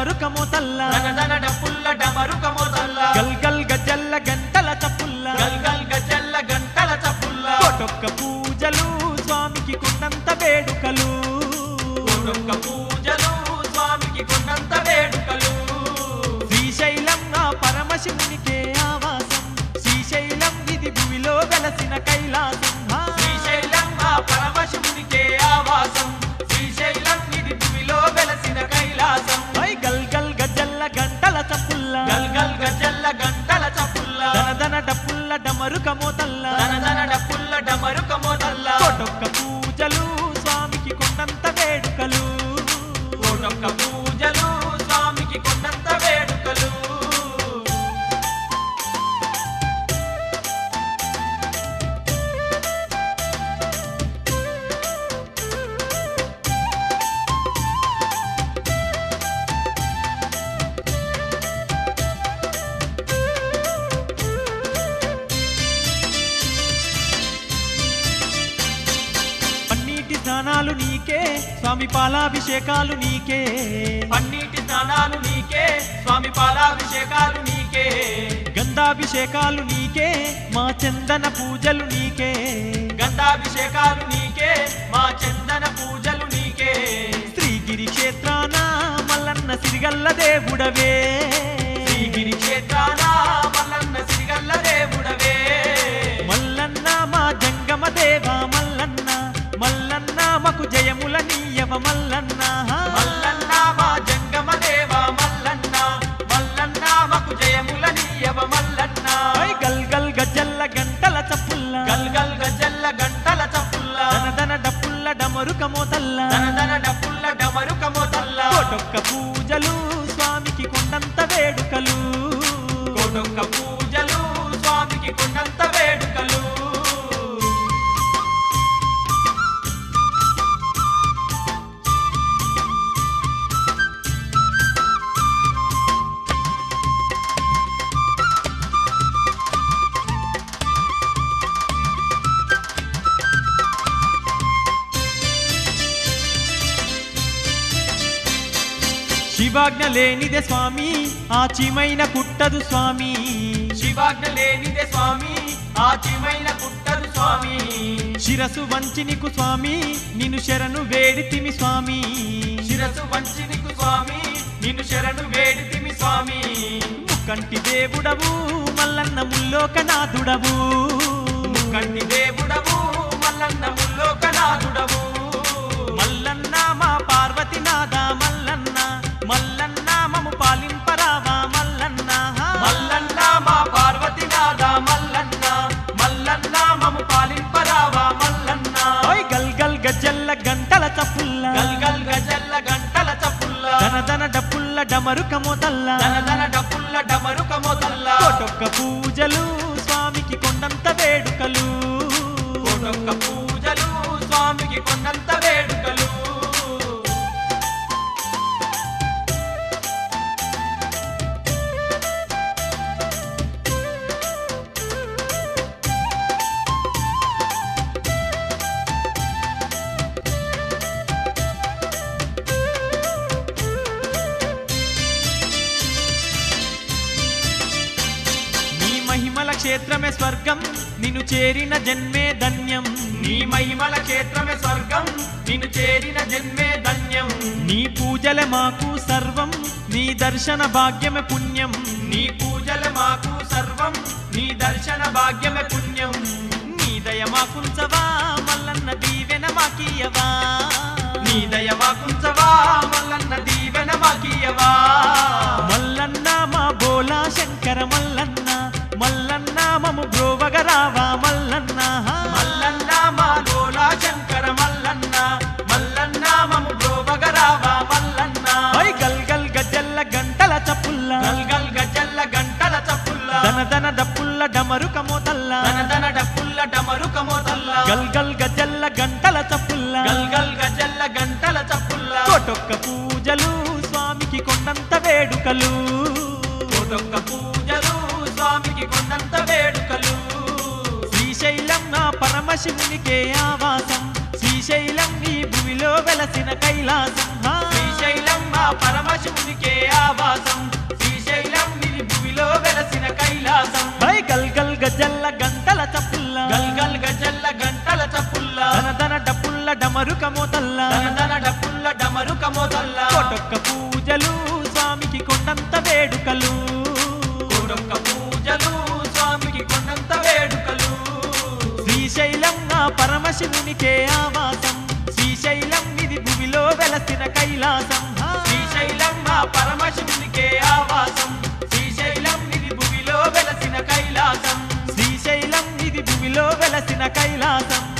డమరుకము తల్ల దనదన డప్పుల్ల డమరుకమో తల్ల గల్ గల్ గజల్ల గంటల చప్పుల్ల గల్ గల్ గజల్ల గంటల చప్పుల్ల కోటొక్క పూజలు స్వామికి కొండంత వేడుకలు కోటొక్క పూజలు స్వామికి కొండంత వేడుకలు శ్రీశైలం నా పరమశివునికే ఆవాసం శ్రీశైలం ఇది భూమిలో వెలసిన కైలాసం హా. శ్రీశైలం ఆ పరమశివునికే ఆవాసం శ్రీశైలం ఇది భూమిలో వెలసిన కైలాసం ఐ గల్ గల్ గజల్ల గంటల చప్పుల్ల గల్ గల్ గజల్ల గంటల చప్పుల్ల దనదన డప్పుల్ల డమరుకము తల్ల దనదన డప్పుల్ల డమరుకమో తల్ల కోటొక్క పూజలు స్వామికి కొండంత వేడుకలు కోటొక్క పూజలు స్వామికి కొండంత వేడుకలు పన్నీటి స్నానాలు నీకే స్వామి పాలాభిషేకాలు నీకే పన్నీటి స్నానాలు నీకే స్వామి పాలాభిషేకాలు నీకే గంధాభిషేకాలు నీకే మా చందన పూజలు నీకే గంధాభిషేకాలు నీకే మా చందన పూజలు నీకే శ్రీగిరి క్షేత్రాన మల్లన్న సిరిగల్ల దేవుడవే శ్రీగిరి క్షేత్రాన మల్లన్న సిరిగల్ల దేవుడవే మల్లన్న మా జంగమ దేవ మల్లన్న మల్లన్న మాకు జయముల నీయవ మల్లన్న మల్లన్న మా జంగమ దేవ మల్లన్న మల్లన్న మాకు జయముల నీయవ మల్లన్న ఐ గల్ గల్ గజల్ల గంటల చప్పుల్ల గల్ గల్ గజల్ల గంటల చప్పుల్ల దనదన డప్పుల్ల డమరుకమో తల్ల దనదన డప్పుల్ల డమరుకమో తల్ల కోటొక్క పూజలు స్వామికి కొండంత వేడుకలు కోటొక్క పూజలు స్వామికి కొండంత వేడుకలు శివాజ్ఞ లేనిదే స్వామి ఆ చిమైన కుట్టదు స్వామి శివాజ్ఞ లేనిదే స్వామి ఆచిమైన పుట్టదు స్వామి శిరసు వంచి నీకు స్వామి నిన్ను శరణు వేడితిమి స్వామి శిరసు వంచి నీకు స్వామి నిన్ను శరణు వేడితిమి స్వామి ముక్కంటి దేవుడవు మల్లన్న ముల్లోకనాథుడవు కంటి దేవుడవు మల్లన్న ముల్లోకనాథుడవు మల్లన్న మా పార్వతీనాథ మల్లన్న మల్లన్న మము పాలింపరావా మల్లన్న మల్లన్న మా పార్వతీనాథ మల్లన్న మల్లన్న మము పాలింపరావా మల్లన్న ఓయ్ గల్ గల్ గజ్జల్ల గంటల చప్పుల్ల గల్ గల్ గజల్ల గంటల చప్పుల్ల దన దన డప్పుల్ల డమరుకమో తల్ల దనదన డప్పుల్ల డమరుకమో తల్ల కోటొక్క పూజలు స్వామికి కొండంత వేడుకలు కోటొక్క పూజలు స్వామికి కొండంత వేడుకలు నీ మహిమల క్షేత్రమే స్వర్గం నిన్ను చేరిన జన్మే ధన్యం నీ మహిమల క్షేత్రమే స్వర్గం నిన్ను చేరిన జన్మే ధన్యం నీ పూజలే మాకు సర్వం నీ దర్శన భాగ్యమే పుణ్యం నీ పూజల మాకు సర్వం నీ దర్శన భాగ్యమే పుణ్యం నీ దయ మాకుంచవా మల్లన్న దీవెన మాకీయవా నీ దయ మాకుంచవా మల్లన్న దీవెన మాకీయవా మల్లన్న మా బోలా శంకర మల్లన్న మల్లన్న మము బ్రోవగరావా మల్లన్న మల్లన్న మా లోలా శంకర మల్లన్న మల్లన్న మము బ్రోవగరావా మల్లన్న ఓయ్ గల్ గల్ గజల్ల గంటల చప్పుల్ల గల్ గల్ గజల్ల గంటల చప్పుల్ల దన దన డప్పుల్ల డమరుకమో తల్ల దనదన డప్పుల్ల డమరుకమో తల్ల గల్ గల్ గజల్ల గంటల చప్పుల్ల గల్ గల్ గజల్ల గంటల చప్పుల్ల కోటొక్క పూజలు స్వామికి కొండంత వేడుకలు కోటొక్క పూజలు స్వామికి కొండంత వేడుకలు శ్రీశైలం నా పరమశివునికే ఆవాసం శ్రీశైలం ఈ భూమిలో వెలసిన కైలాసం హా. శ్రీశైలం శ్రీశైలం మా పరమశివునికే ఆవాసం శ్రీశైలం ఇది భూమిలో వెలసిన కైలాసం హై గల్ గల్ గజల్ల గంటల చప్పుల్ల గల్ గల్ గజల్ల గంటల చప్పుల్లా దన దన డప్పుల్ల డమరుక మోతల్ల దన దన డప్పుల్ల డమరుక మోతల్లా కోటొక్క పూజలు స్వామికి కొండంత వేడుకలు కోటొక్క పూజలు స్వామికి కొండంత వేడుకలు శ్రీశైలం నా పరమశివునికే ఆవాసం శ్రీశైలం ఇది భూమిలో వెలసిన కైలాసం హా. శ్రీశైలం మా పరమశివునికే ఆవాసం శ్రీశైలం ఇది భూమిలో వెలసిన కైలాసం శ్రీశైలం ఇది భూమిలో వెలసిన కైలాసం